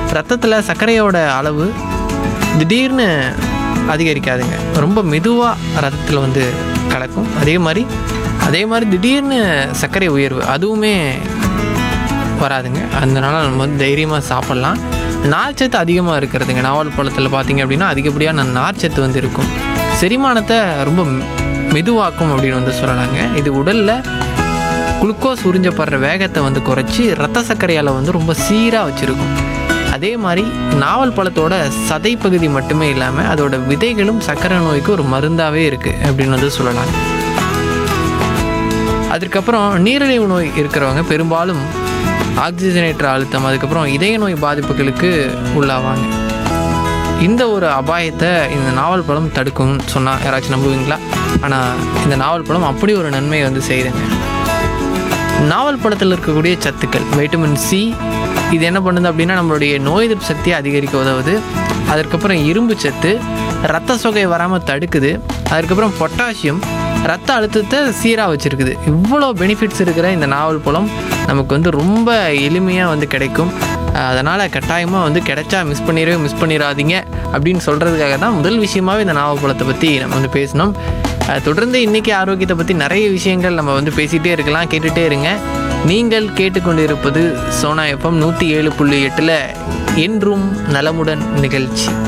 ரத்தத்தில் சர்க்கரையோட அளவு திடீர்னு அதிகரிக்காதுங்க ரொம்ப மெதுவாக ரத்தத்தில் வந்து கலக்கும் அதே மாதிரி அதே மாதிரி திடீர்னு சர்க்கரை உயர்வு அதுவுமே வராதுங்க அதனால நம்ம வந்து தைரியமாக சாப்பிட்லாம் நார்ச்சத்து அதிகமாக இருக்கிறதுங்க நாவல் பழத்தில் பார்த்தீங்க அப்படின்னா அதிகப்படியான நார்ச்சத்து வந்து இருக்கும் செரிமானத்தை ரொம்ப மெதுவாக்கும் அப்படின்னு வந்து சொல்லலாங்க இது உடலில் குளுக்கோஸ் உறிஞ்சப்படுற வேகத்தை வந்து குறைச்சி ரத்த சர்க்கரையால் வந்து ரொம்ப சீராக வச்சுருக்கும் அதே மாதிரி நாவல் பழத்தோட சதை பகுதி மட்டுமே இல்லாமல் அதோட விதைகளும் சர்க்கரை நோய்க்கு ஒரு மருந்தாகவே இருக்குது அப்படின்னு வந்து சொல்லலாங்க அதுக்கப்புறம் நீரிழிவு நோய் இருக்கிறவங்க பெரும்பாலும் ஆக்சிஜனேற்ற அழுத்தம் அதுக்கப்புறம் இதய நோய் பாதிப்புகளுக்கு உள்ளாவாங்க இந்த ஒரு அபாயத்தை இந்த நாவல் பழம் தடுக்கும்னு சொன்னால் யாராச்சும் நம்புவீங்களா ஆனால் இந்த நாவல் பழம் அப்படி ஒரு நன்மையை வந்து செய்யுதுங்க நாவல் பழத்தில் இருக்கக்கூடிய சத்துக்கள் வைட்டமின் சி இது என்ன பண்ணுது அப்படின்னா நம்மளுடைய நோய் எதிர்ப்பு சக்தியை அதிகரிக்க உதவுது அதுக்கப்புறம் இரும்பு சத்து ரத்த சொகை வராமல் தடுக்குது அதுக்கப்புறம் பொட்டாசியம் ரத்த அழுத்தத்தை சீராக வச்சுருக்குது இவ்வளோ பெனிஃபிட்ஸ் இருக்கிற இந்த நாவல் பழம் நமக்கு வந்து ரொம்ப எளிமையாக வந்து கிடைக்கும் அதனால் கட்டாயமாக வந்து கிடைச்சா மிஸ் பண்ணிடவே மிஸ் பண்ணிடாதீங்க அப்படின்னு சொல்கிறதுக்காக தான் முதல் விஷயமாவே இந்த நாவல் பழத்தை பற்றி நம்ம வந்து பேசினோம் அஹ் தொடர்ந்து இன்றைக்கி ஆரோக்கியத்தை பற்றி நிறைய விஷயங்கள் நம்ம வந்து பேசிகிட்டே இருக்கலாம் கேட்டுகிட்டே இருங்க நீங்கள் கேட்டுக்கொண்டிருப்பது சோனா எஃப்எம் நூற்றி ஏழு புள்ளி எட்டில் என்றும் நலமுடன் நிகழ்ச்சி